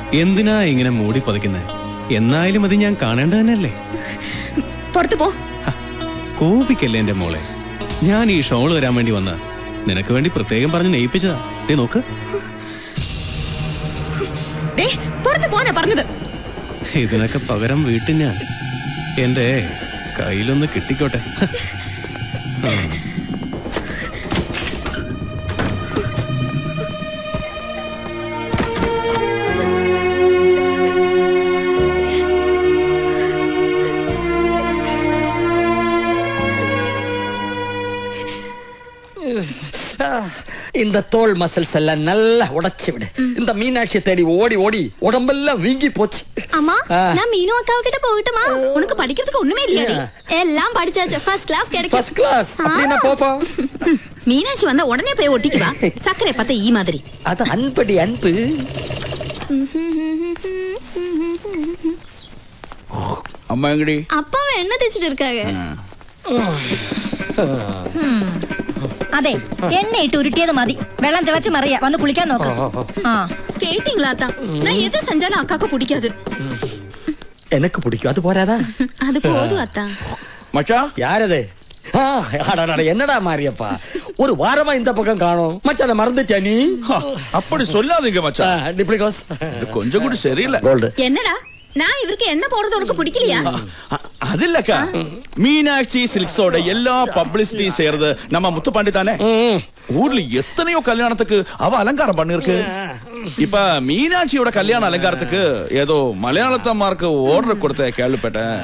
എന്തിനാ ഇങ്ങനെ മൂടി പതിക്കുന്നത് എന്നായാലും അത് ഞാൻ കാണേണ്ടത് തന്നെയല്ലേ പുറത്തു പോ ഹ, കോപിക്കല്ലേ എന്റെ മോളെ ഞാൻ ഈ ഷോൾ വരാൻ വേണ്ടി വന്ന നിനക്ക് വേണ്ടി പ്രത്യേകം പറഞ്ഞ് നെയ്പ്പിച്ചതാ ദേ നോക്ക് ദേ പുറത്തു പോനാ പറഞ്ഞത് ഇതിനൊക്കെ പകരം വീട്ടിൽ ഞാൻ എന്റെ കയ്യിലൊന്ന് കിട്ടിക്കോട്ടെ ഹ. ആ. இந்த தோல் மசில்ஸ் எல்லாம் நல்லா உடைச்சு விடு இந்த மீனாட்சியை தேடி ஓடி ஓடி உடம்பெல்லாம் வீங்கி போச்சு அம்மா ஆ. நான் மீனு அக்காவு கிட்ட போகட்டுமா உனக்கு படிக்கிறதுக்கு ஒண்ணுமே இல்லையாடி எல்லாம் படிச்சாச்சு ஃபர்ஸ்ட் கிளாஸ் கிடைக்கும் ஃபர்ஸ்ட் கிளாஸ் அப்படின்னா போப்போம் மீனாட்சி வந்தா உடனே போய் ஒட்டிக்குவா சக்கரை பார்த்தா ஈ மாதிரி அது அன்படி அன்பு അമ്മ എങ്ങടി அப்பாவை என்ன தேய்ச்சிட்டு இருக்காங்க അതെ എണ്ണയിട്ട് ഉരുട്ടിയത് മതി വെള്ളം തിളച്ച് മറിയ വന്ന് കുളിക്കാൻ നോക്ക് ആ கேட்டீங்களா தான் நான் எது செஞ்சாலும் அக்காக்கு பிடிக்காது எனக்கு பிடிக்கும் அது போறாதா அது போதும் அத்தா മച്ചാ யாரது ஆ, அடடட, என்னடா மாரியப்பா ஒரு வாரமா இந்த பக்கம் காணோம் மச்சான் அதை மறந்துட்டியா நீ ഹ, അപ്പടി സൊല്ലാതീങ്ക മച്ചാ டிப்ளிகோஸ் ഇത് കൊഞ്ചം കൂടി ശരിയില്ല கோல்டு என்னடா நான் இவருக்கு என்ன போடுறது உனக்கு பிடிக்கலையா அ- அதில்லக்கா மீனாட்சி சில்க்ஸோட எல்லா பப்ளிசிட்டியும் செய்யறது நம்ம முத்துப்பாண்டி தானே ஊர்ல எத்தனையோ கல்யாணத்துக்கு அவ அலங்காரம் பண்ணிருக்கு இப்ப மீனாட்சியோட கல்யாண அலங்காரத்துக்கு ஏதோ மலையாளத்தம்மாருக்கு ஆர்டர் கொடுத்த கேள்விப்பட்டேன்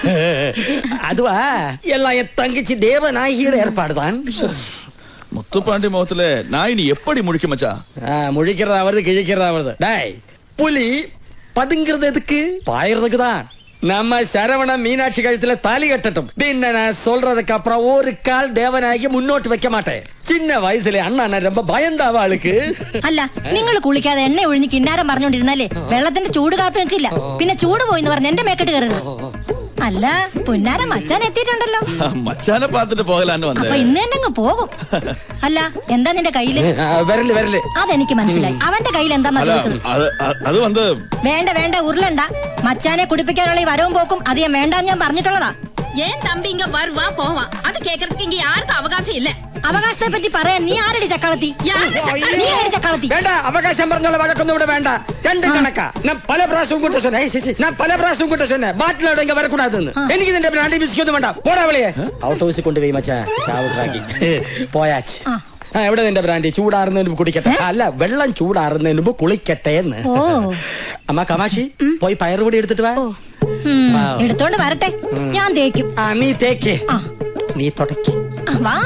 அதுவா எல்லாம் என் தங்கச்சி தேவநாயகியோட ஏற்பாடுதான் முத்துப்பாண்டி முகத்துல நான் இனி எப்படி முடிக்கும் மச்சா ஆ, முழிக்கிறதா வருது கிழிக்கிறதா வருது டேய் புலி பதுங்கிறது எதுக்கு பாயறதுக்கு தான் நம்ம சரவண மீனாட்சி கழுத்துல தாலி கட்டட்டும் பின்ன நான் சொல்றதுக்கு அப்புறம் ஒரு கால் தேவநாயகி முன்னோட்டு வைக்க மாட்டேன் சின்ன வயசுல அண்ணா நான் ரொம்ப பயந்தாவ ஆளுக்கு അല്ല നിങ്ങൾ കുളിക്കാതെ എണ്ണ ഒഴിഞ്ഞ് കിന്നാരം പറഞ്ഞോണ്ടിരുന്നാലേ വെള്ളത്തിന്റെ ചൂട് കാത്തു നിൽക്കില്ല പിന്നെ ചൂട് പോയിന്ന് പറഞ്ഞ് എന്റെ മേക്കെട്ട് കയറുന്നത് അല്ല പുന്നാരം മച്ചാൻ എത്തിയിട്ടുണ്ടല്ലോ மச்சான பார்த்துட்டு போகலான்னு അപ്പൊ வந்தேன் ഇന്ന് തന്നെ അങ്ങ് പോകും അല്ല എന്താ നിന്റെ കയ്യില് ஆ, விரலு விரலு അതെനിക്ക് മനസ്സിലായി അവന്റെ കയ്യിൽ എന്താന്നാ அல்ல ചോദിച്ചത് அது அது- அது வந்து വേണ്ട വേണ്ട ഉരുളണ്ട മച്ചാനെ കുടിപ്പിക്കാനുള്ള ഈ വരവും പോക്കും അത് ഞാൻ വേണ്ടാന്ന് ഞാൻ പറഞ്ഞിട്ടുള്ളതാ ஏன் தம்பி இங்க வருவான் போவான் அது கேக்குறதுக்கு இங்க யாருக்கும் அவகாசம் இல்ல അവകാശത്തെ പറ്റി പറയാൻ നീ ആരടി ചക്കളത്തി யாரு சக்கரை? നീ ആരടി ചക്കളത്തി വേണ്ട അവകാശം പറഞ്ഞുള്ള വഴക്കൊന്നും ഇവിടെ വേണ്ട രണ്ടും കണക്കാ ഞാൻ പല പ്രാവശ്യവും കൂട്ട சொன்னேன் ஏய், சிசி, நான் பல പ്രാവശ്യം കൂട്ട சொன்னேன் பாட்டிலோட இங்க வரக்கூடாதுன்னு എനിക്ക് നിന്റെ ബ്രാൻഡി ബിസ്ക്കൊന്നും വേണ്ട പോടാ വിളിയെ ഔട്ട് ഹൗസിൽ കൊണ്ടുപോയി മച്ചാ രാവുറാക്കി പോയാച്ച് ആ എവിടെ നിന്റെ ബ്രാൻഡി ചൂടാറുന്നതിന് മുമ്പ് കുടിക്കട്ടെ അല്ല വെള്ളം ചൂടാറുന്നതിന് മുമ്പ് കുളിക്കട്ടെ എന്ന് ഓ അമ്മ കമാഷി പോയി പയറുപൊടി എടുത്തിട്ട് വാ ഉം, എടുത്തോണ്ട് വരട്ടെ ഞാൻ തേക്കും ആ നീ തേക്ക് ആ. നീ തുടക്കി ആ, വാ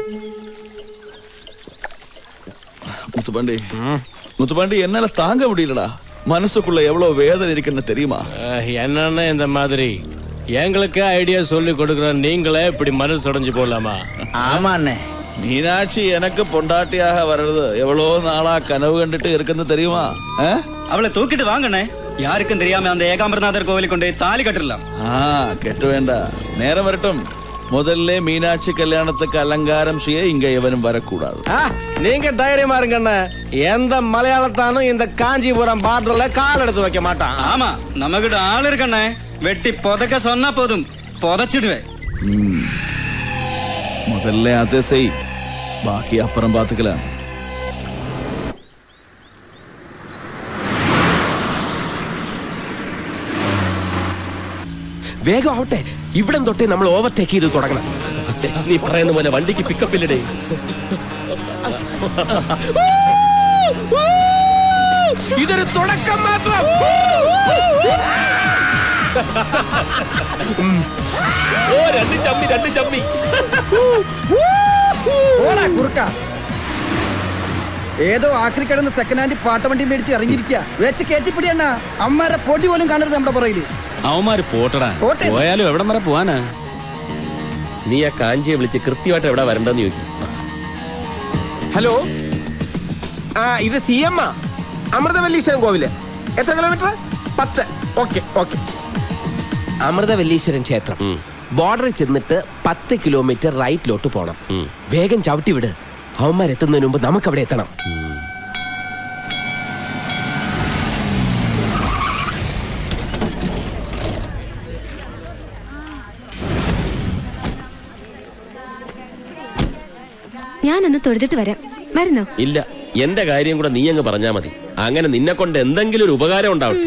முத்துப்பாண்டி முத்துப்பாண்டி என்னால தாங்க முடியலடா மனசுக்குள்ள எவ்வளவு வேதனை இருக்குன்னு தெரியுமா அஹ், என்னண்ணே இந்த மாதிரி எங்களுக்கு ஐடியா சொல்லி கொடுக்குற நீங்களே இப்படி மனசு உடைஞ்சு போடலாமா ஆமா அண்ணே மீனாட்சி எனக்கு பொண்டாட்டியாக வர்றது எவ்வளவு நாளா கனவு கண்டுட்டு இருக்குன்னு தெரியுமா ஆ? அவளை தூக்கிட்டு வாங்கண்ணே யாருக்கும் தெரியாம அந்த ஏகாம்பரநாதர் கோவிலுக்கு கொண்டு போய் தாலி கட்டிடலாம் ஆ கெட்ட வேண்டாம் நேரம் வரட்டும் முதல்ல மீனாட்சி கல்யாணத்துக்கு அலங்காரம் செய்ய இங்க எவனும் வரக்கூடாது ஆ, நீங்க தைரியமா இருங்கண்ணே எந்த மலையாளத்தானும் இந்த காஞ்சிபுரம் பார்டர்ல கால் எடுத்து வைக்க மாட்டான் ஆமா நம்ம கிட்ட ஆள் இருக்கண்ணே வெட்டி புதைக்க சொன்னா போதும் புதைச்சிடுவேன் ம். முதல்ல அதை செய் பாக்கி அப்புறம் பாத்துக்கலாம் വേഗം ആവട്ടെ ഇവിടം തൊട്ടേ നമ്മൾ ഓവർടേക്ക് ചെയ്ത് തുടങ്ങണം നീ പറയുന്ന പോലെ വണ്ടിക്ക് പിക്കപ്പ് ഇല്ലടേ ഇതൊരു തുടക്കം മാത്രം ഉം. ഓ രണ്ട് ചമ്മി രണ്ട് ചമ്മി ഓടാ കുറുക്ക ഏതോ ആക്രി കിടന്ന് സെക്കൻഡ് ഹാൻഡ് പാട്ടവണ്ടി മേടിച്ച് ഇറങ്ങിയിരിക്കുക വെച്ച് കയറ്റിപ്പിടി അണ്ണ അമ്മമാരെ പൊടി പോലും കാണരുത് നമ്മുടെ പുറകില് അവന്മാര് പോട്ടടാ പോട്ടെ. പോയാലും എവിടം വരെ പോവാനാ നീ ആ കാഞ്ചിയെ വിളിച്ച് കൃത്യമായിട്ട് എവിടെ വരണ്ടെന്ന് ചോദിക്കും ഹലോ ആ ഇത് സി എം ആ അമൃതവല്ലീശ്വരൻ കോവില് എത്ര കിലോമീറ്റർ പത്ത് ഓക്കെ ഓക്കെ അമൃതവല്ലീശ്വരൻ ക്ഷേത്രം ബോർഡറിൽ ചെന്നിട്ട് പത്ത് കിലോമീറ്റർ റൈറ്റിലോട്ട് പോണം വേഗം ചവിട്ടി വിട് അവന്മാരെത്തുന്നതിന് മുമ്പ് നമുക്ക് അവിടെ എത്തണം ഞാനൊന്ന് തൊഴുതിട്ട് വരാം വരുന്നോ ഇല്ല എന്റെ കാര്യം കൂടെ നീ അങ്ങ് പറഞ്ഞാ മതി അങ്ങനെ നിന്നെ കൊണ്ട് എന്തെങ്കിലും ഒരു ഉപകാരം ഉണ്ടാവും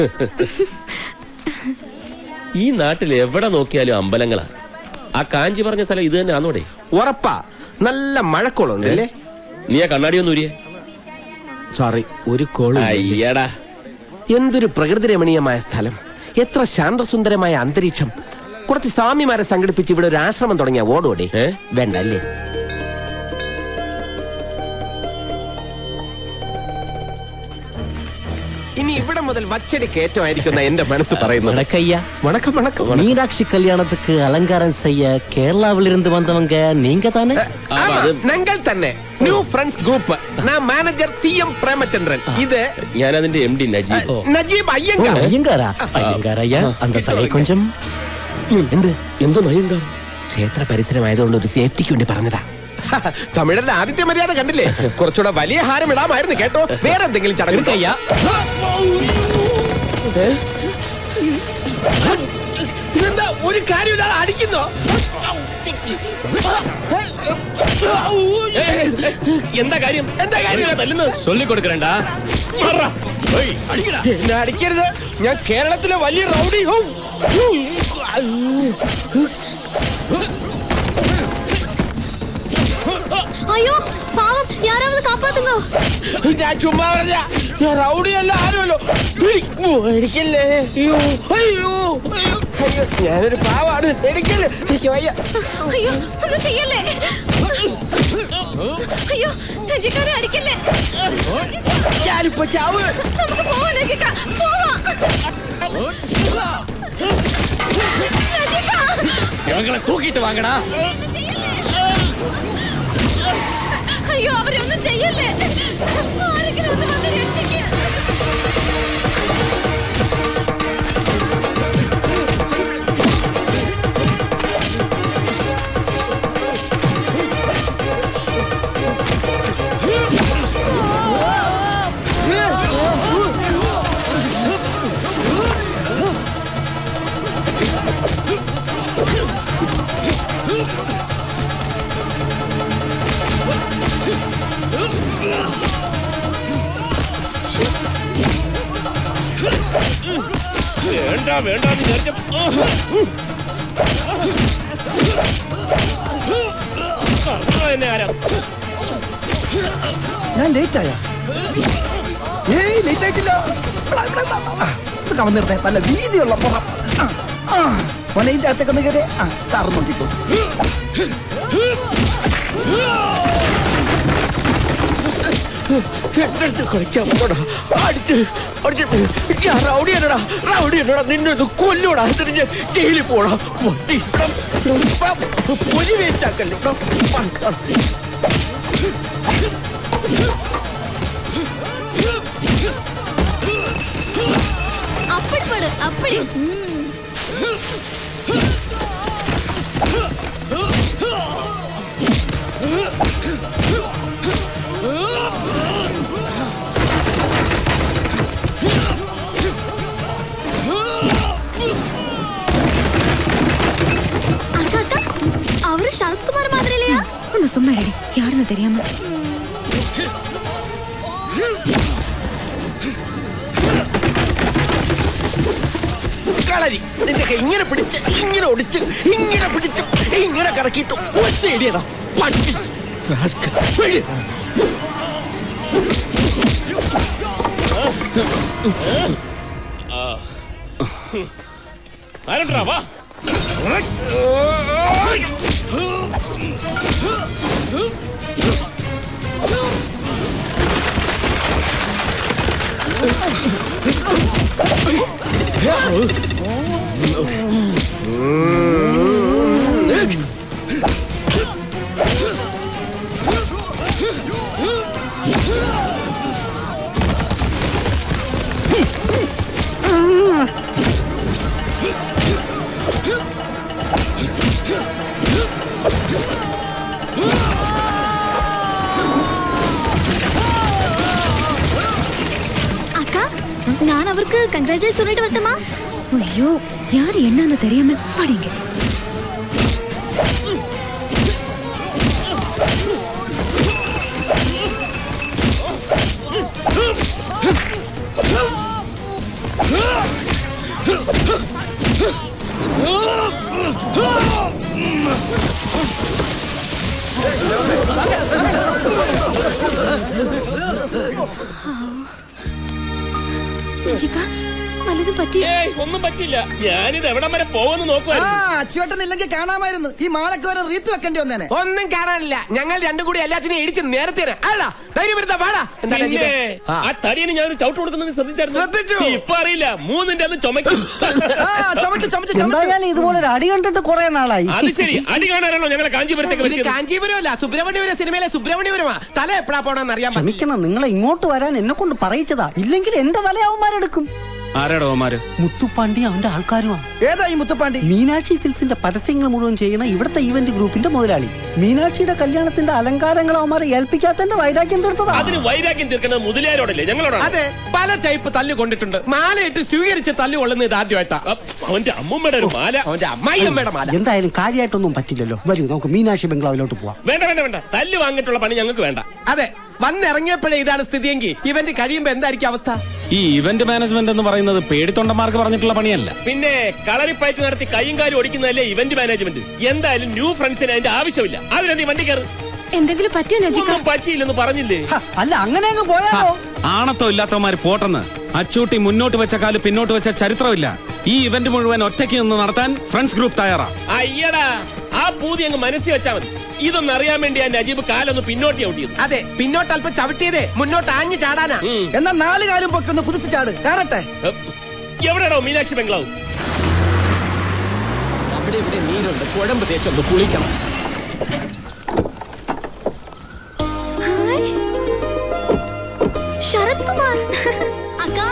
ഈ നാട്ടിൽ എവിടെ നോക്കിയാലും അമ്പലങ്ങളാ ആ കാഞ്ചി പറഞ്ഞ സ്ഥലം ഇത് തന്നെ ആന്നോടെ ഉറപ്പാ നല്ല മഴക്കോളുണ്ട് അല്ലേ നീ ആ കണ്ണാടി ഒന്ന് ഊരിയേ സോറി ഒരു കോള് അയ്യടാ എന്തൊരു പ്രകൃതി രമണീയമായ സ്ഥലം എത്ര ശാന്തസുന്ദരമായ അന്തരീക്ഷം കുറച്ച് സ്വാമിമാരെ സംഘടിപ്പിച്ച് ഇവിടെ ഒരു ആശ്രമം തുടങ്ങിയ ഓടോടെ വേണ്ട അല്ലേ ഇനി ഇവിടെ മുതൽ വച്ചടി കയറ്റമായിരിക്കുന്ന എന്റെ മനസ്സ് പറയുന്നത് வணக்கய்யா வணக்கம் வணக்கம் மீனாட்சி கல்யாணத்துக்கு அலங்காரம் செய்ய கேரளாவில் இருந்து வந்தவங்க நீங்க தானே ஆமா, நங்கள் തന്നെ ന്യൂ ഫ്രണ്ട്സ് ഗ്രൂപ്പ് நான் மேனேஜர் சி எம் பிரேமச்சந்திரன் இது ഞാൻ അതിന്റെ എം ഡി നജീബ് നജീബ് ஓ, അയ്യങ്കാർ ஐயங்காரா ஐயங்கார் ஐயா அந்த തലയെ கொஞ்சம் എന്ത് എന്തോ അയ്യങ്കാർ ക്ഷേത്ര പരിസരമായതുകൊണ്ട് ഒരു സേഫ്റ്റിക്ക് വേണ്ടി പറഞ്ഞതാ തമിഴരുടെ ആദിത്യ മര്യാദ കണ്ടില്ലേ കുറച്ചുകൂടെ വലിയ ഹാരം ഇടാമായിരുന്നു കേട്ടോ വേറെ എന്തെങ്കിലും ചടങ്ങ് ஐயா ഇതെന്താ ഒരു കാര്യമില്ലാതെ അടിക്കുന്നോ എന്താ കാര്യം എന്താ കാര്യം തല്ലുന്നത് ചൊല്ലിക്കൊടുക്കണ്ട എന്നെ അടിക്കരുത് ഞാൻ കേരളത്തിലെ വലിയ റൗഡി ഹോ. അയ്യോ പാവം യാരാவது കാപ്പാത്തുങ്ങോ ഞാൻ ചുമ്മാ പറഞ്ഞ ഞാൻ റൗഡിയല്ല ആരുമല്ലോ എടുക്കല്ലേ അയ്യോ അയ്യോ അയ്യോ അയ്യോ ഞാനൊരു പാവാണ് എടുക്കല്ലേ എനിക്ക് വയ്യ അയ്യോ ഒന്നും ചെയ്യല്ലേ അയ്യോ നജിക്കാരെ അടിക്കല്ലേ ഞാനിപ്പോ ചാവ് നമുക്ക് പോവാ നജിക്ക പോവാ നജിക്ക ഞങ്ങളെ തൂക്കിയിട്ട് വാങ്ങടാ ഒന്നും ചെയ്യല്ലേ അയ്യോ അവരെ ഒന്നും ചെയ്യല്ലേ ആരെങ്കിലും ഒന്ന് വന്ന് രക്ഷിക്കുക വേണ്ട വേണ്ട എന്ന് വിചാരിച്ച എന്നെ ആരാ ഞാൻ ലേറ്റ് ആയ ഏയ് ലേറ്റ് ആയിട്ടില്ല ആ, ഇത് കവന്നിരുന്നേ നല്ല വീതിയുള്ള പുറം ആ, ആ. മോനെ ഇതിന്റെ അകത്തേക്കൊന്ന് കയറി ആ കാറ് നോക്കിക്കോ എന്റെ കളിക്കാൻ വന്നോടാ അടിച്ച് അടിച്ച് ഞാൻ റൗഡിയാണടാ റൗഡിയാണടാ നിന്നെ ഇത് കൊല്ലൂടാ എന്നിട്ട് ഞാൻ ജയിലിൽ പോടാ പൊട്ടി പൊലി വേസ്റ്റ് ആക്കല്ലോ அப்படி படு அப்படி அக்கா அக்கா அவரு சரத்குமார் மாதிரி இல்லையா ഒന്ന് സുമ്മാരടി യാരെന്ന് தெரியாம കളരി നിന്റെ കൈ ഇങ്ങനെ പിടിച്ച് ഇങ്ങനെ ഒടിച്ച് ഇങ്ങനെ പിടിച്ച് ഇങ്ങനെ കറക്കിയിട്ട് ഒറ്റ ഇടിയടാ പട്ടി rascal. വെളി. ആരണ്ടാ വാ அக்கா நான் அவருக்கு கங்க்ராச்சுலேட் சொல்லிட்டு வரட்டுமா ஐயோ யாரு என்னன்னு தெரியாம படிங்க നജിക വല്ലതും പറ്റിയോ ഒന്നും പറ്റില്ല ഞാനിത് എവിടം വരെ പോകുമെന്ന് ആ നോക്കുവായിരുന്നു അച്ചുവേട്ടൻ ഇല്ലെങ്കിൽ കാണാമായിരുന്നു ഈ മാലക്ക് വരെ റീത്ത് വെക്കേണ്ടി വന്നേനെ ഒന്നും കാണാനില്ല ഞങ്ങൾ രണ്ടും കൂടി എല്ലാത്തിനെയും ഇടിച്ച് നേരത്തെ അല്ല ധൈര്യം വരുന്ന വാടാ എന്താ പിന്നെ നജീബേ? ആ. ആ തടിയന് ഞാൻ ചവിട്ട് കൊടുക്കുന്നത് ശ്രദ്ധിച്ചായിരുന്നു ഇപ്പൊ അറിയില്ല മൂന്നിന്റെ അന്ന് ചുമക്കും എന്തായാലും ഇതുപോലെ ഒരു അടി കണ്ടിട്ട് കുറെ നാളായി അത് ശരി അടി കാണാനാണോ ഞങ്ങളെ കാഞ്ചീപുരത്തേക്ക് ഇത് വരുത്തിയത്? കാഞ്ചീപുരമല്ല സുബ്രഹ്മണ്യപുരം സിനിമയിലെ സുബ്രഹ്മണ്യപുരമാ തല എപ്പോഴാ പോണെന്ന് അറിയാൻ പറ്റില്ല ക്ഷമിക്കണം നിങ്ങളെ ഇങ്ങോട്ട് വരാൻ എന്നെ കൊണ്ട് പറയിച്ചതാ ഇല്ലെങ്കിൽ എന്റെ തലയാവന്മാരെടുക്കും ആരാടോ അവന്മാര് മുത്തുപ്പാണ്ടി അവന്റെ ആൾക്കാരുമാണ് ഏതാ ഈ മുത്തുപ്പാണ്ടി മീനാക്ഷി സിൽസിന്റെ പരസ്യങ്ങൾ മുഴുവൻ ചെയ്യുന്ന ഇവിടുത്തെ ഇവന്റ് ഗ്രൂപ്പിന്റെ മുതലാളി മീനാക്ഷിയുടെ കല്യാണത്തിന്റെ അലങ്കാരങ്ങൾ അവന്മാരെ ഏൽപ്പിക്കാത്തന്റെ വൈരാഗ്യം തീർത്തതാ അതിന് വൈരാഗ്യം തീർക്കുന്നത് മുതലാരോടല്ലേ ഞങ്ങളോടാണ് അതെ പല ടൈപ്പ് തല്ലു കൊണ്ടിട്ടുണ്ട് മാലയിട്ട് സ്വീകരിച്ച് തല്ലു കൊള്ളുന്നത് ഇത് ആദ്യമായിട്ടാ അവന്റെ അമ്മൂമ്മയുടെ ഒരു മാല അവന്റെ അമ്മായിയമ്മയുടെ മാല എന്തായാലും കാര്യമായിട്ടൊന്നും പറ്റില്ലല്ലോ വരൂ നമുക്ക് മീനാക്ഷി ബംഗ്ലാവിലോട്ട് പോവാം വേണ്ട വേണ്ട വേണ്ട തല്ല് വാങ്ങിയിട്ടുള്ള പണി ഞങ്ങൾക്ക് വേണ്ട അതെ വന്നിറങ്ങിയപ്പോഴേ ഇതാണ് സ്ഥിതിയെങ്കിൽ ഇവന്റ് കഴിയുമ്പോ എന്തായിരിക്കും അവസ്ഥ ഈ ഇവന്റ് മാനേജ്മെന്റ് എന്ന് പറയുന്നത് പേടിത്തൊണ്ടന്മാർക്ക് പറഞ്ഞിട്ടുള്ള പണിയല്ല പിന്നെ കളറിപ്പയറ്റ് നടത്തി കൈയും കാലും ഓടിക്കുന്നതല്ലേ ഇവന്റ് മാനേജ്മെന്റ് എന്തായാലും ന്യൂ ഫ്രണ്ട്സിന് അതിന്റെ ആവശ്യമില്ല അതിനെന്തി വണ്ടി കയറി എന്തെങ്കിലും പറ്റിയോ നജിക ഒന്നും പറ്റിയില്ലെന്ന് പറഞ്ഞില്ലേ അല്ല അങ്ങനെ അങ്ങ് പോയാലോ ആണത്തോ ഇല്ലാത്തവന്മാര് പോട്ടെന്ന് അച്ചൂട്ടി മുന്നോട്ട് വെച്ച കാല് പിന്നോട്ട് വെച്ച ചരിത്രമില്ല ഈ ഇവന്റ് മുഴുവൻ ഒറ്റയ്ക്ക് നിന്ന് നടത്താൻ ഫ്രണ്ട്സ് ഗ്രൂപ്പ് തയ്യാറാ അയ്യടാ ആ പൂതി അങ്ങ് മനസ്സിൽ വെച്ചാ മതി ഇതൊന്നും അറിയാൻ വേണ്ടി ആ നജീബ് കാലൊന്ന് പിന്നോട്ട് ചവിട്ടിയത് അതെ പിന്നോട്ട് അല്പം ചവിട്ടിയതേ മുന്നോട്ട് ആഞ്ഞു ചാടാനാ എന്നാ നാല് കാലും പൊക്കൊന്ന് കുതിച്ചു ചാട് കാണട്ടെ എവിടെയാണോ മീനാക്ഷി ബംഗ്ലാവ് അവിടെ ഇവിടെ നീരുണ്ട് കുഴമ്പ് തേച്ചൊന്ന് കുളിക്കണം ശരത് കുമാർ அக்கா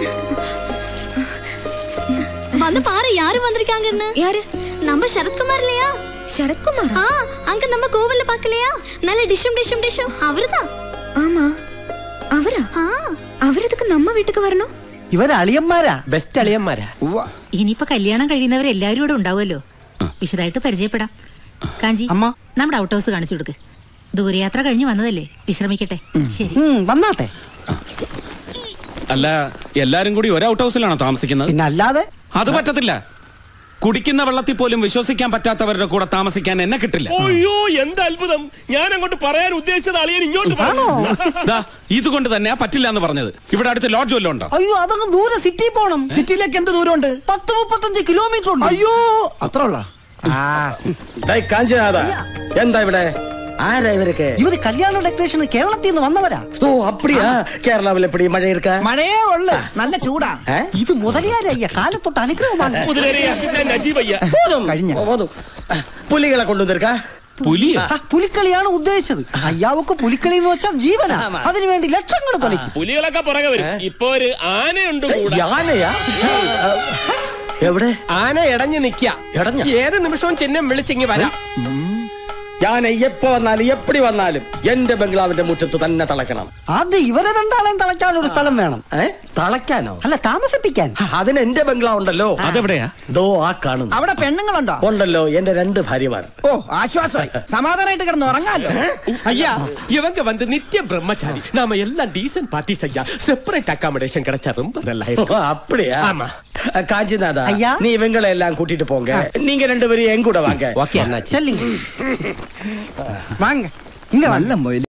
வந்து பாரு யாரு வந்திருக்காங்கன்னு யாரு நம்ம சரத்குமார் இல்லையா சரத்குமார் ஆ அங்க நம்ம கோவில்ல பார்க்கலையா நல்ல டிஷும் டிஷும் டிஷும் அவர்தான் ஆமா அவரா അവരതൊക്കെ നമ്മ വീട്ടിക്ക് വരണോ ഇവര് അളിയന്മാരാ ബെസ്റ്റ് അളിയന്മാരാ ഇനിയിപ്പോ കല്യാണം കഴിയുന്നവർ എല്ലാവരും ഇവിടെ ഉണ്ടാവുമല്ലോ വിശദമായിട്ട് പരിചയപ്പെടാം കാഞ്ചി അമ്മ നമ്മുടെ ഔട്ട് ഹൗസ് കാണിച്ചു കൊടുക്ക് ദൂരയാത്ര കഴിഞ്ഞു വന്നതല്ലേ വിശ്രമിക്കട്ടെ ശരി വന്നാട്ടെ അല്ല എല്ലാരും കൂടി ഒരു ഔട്ട് ഹൗസിലാണോ താമസിക്കുന്നത് പിന്നെ അല്ലാതെ അത് പറ്റത്തില്ല കുടിക്കുന്ന വെള്ളത്തിൽ പോലും വിശ്വസിക്കാൻ പറ്റാത്തവരുടെ കൂടെ താമസിക്കാൻ എന്നെ കിട്ടില്ല അയ്യോ എന്ത് അത്ഭുതം ഞാൻ അങ്ങോട്ട് പറയാൻ ഉദ്ദേശിച്ചത് അളിയൻ ഇങ്ങോട്ട് പറഞ്ഞു ദാ, ഇതുകൊണ്ട് തന്നെയാ പറ്റില്ല എന്ന് പറഞ്ഞത് ഇവിടെ അടുത്ത് ലോഡ്ജ് വല്ലതും ഉണ്ടോ അയ്യോ അതങ്ങ് ദൂരെ സിറ്റി പോണം സിറ്റിയിലേക്ക് എന്ത് ദൂരമുണ്ട് പത്ത് മുപ്പത്തഞ്ച് കിലോമീറ്റർ ഉണ്ട് അയ്യോ അത്ര ഉള്ള കാഞ്ചനാഥ എന്താ ഇവിടെ ആരാ ഇവരൊക്കെ ഇവര് കല്യാണ ഡെക്കറേഷൻ കേരളത്തിൽ നിന്ന് വന്നവരാ ഓ അപ്പടിയാ കേരളാവിൽ എപ്പടി മഴ இருக்க മഴയേ ഉള്ളു നല്ല ചൂടാ ഇത് മുതലിയാരയ്യ കാലത്തൊട്ട് അനുഗ്രഹമാണ് മുതലേറിയ ഞാൻ നജീബയ്യ കഴിഞ്ഞ போதும் പുലികളെ കൊണ്ടുവന്നിരിക്ക പുലിയ ആ, പുലിക്കളിയാണ് ഉദ്ദേശിച്ചത് അയ്യാവക്ക് പുലിക്കളി എന്ന് വെച്ചാൽ ജീവനാ അതിനുവേണ്ടി ലക്ഷങ്ങൾ തൊലയ്ക്കും പുലികളൊക്കെ പുറകെ വരും ഇപ്പൊ ഒരു ആനയുണ്ട് കൂടെ യാനയാ എവിടെ ആന ഇടഞ്ഞു നിക്ക ഇടഞ്ഞ ഏത് നിമിഷവും ചിഹ്നം വിളിച്ചിങ്ങി വരാം യാന എപ്പോ വന്നാലും എപ്പടി വന്നാലും എന്റെ ബംഗ്ലാവിന്റെ മുറ്റത്ത് തന്നെ തളയ്ക്കണം ആദ്യം ഇവരെ രണ്ടാളെയും തളയ്ക്കാൻ ഒരു സ്ഥലം വേണം ഏ തളയ്ക്കാനോ അല്ല താമസിപ്പിക്കാൻ അതിന് എന്റെ ബംഗ്ലാവ് ഉണ്ടല്ലോ അതെവിടെയാ ദോ ആ കാണുന്നു അവിടെ പെണ്ണുങ്ങളുണ്ടോ ഉണ്ടല്ലോ എന്റെ രണ്ട് ഭാര്യമാർ ഓ ആശ്വാസമായി സമാധാനമായിട്ട് കിടന്ന് ഉറങ്ങാലോ ஐயா இவங்க வந்து நித்திய பிரம்மச்சாரி நாம எல்லாம் டீசன்ட் பார்ட்டிஸ் ஐயா செப்பரேட் அகாமடேஷன் கிடைச்சா ரொம்ப நல்லா ஓ, இருக்கும் அப்படியா ஆமா காஞ்சிநாதா ஐயா. நீ இவங்களை எல்லாம் கூட்டிட்டு போங்க நீங்க ரெண்டு பேரும் என் கூட வாங்க ஓகே அண்ணாச்சி ചെല്ലിங்க വാങ്ങ ഇങ്ങ നല്ല മൊയില്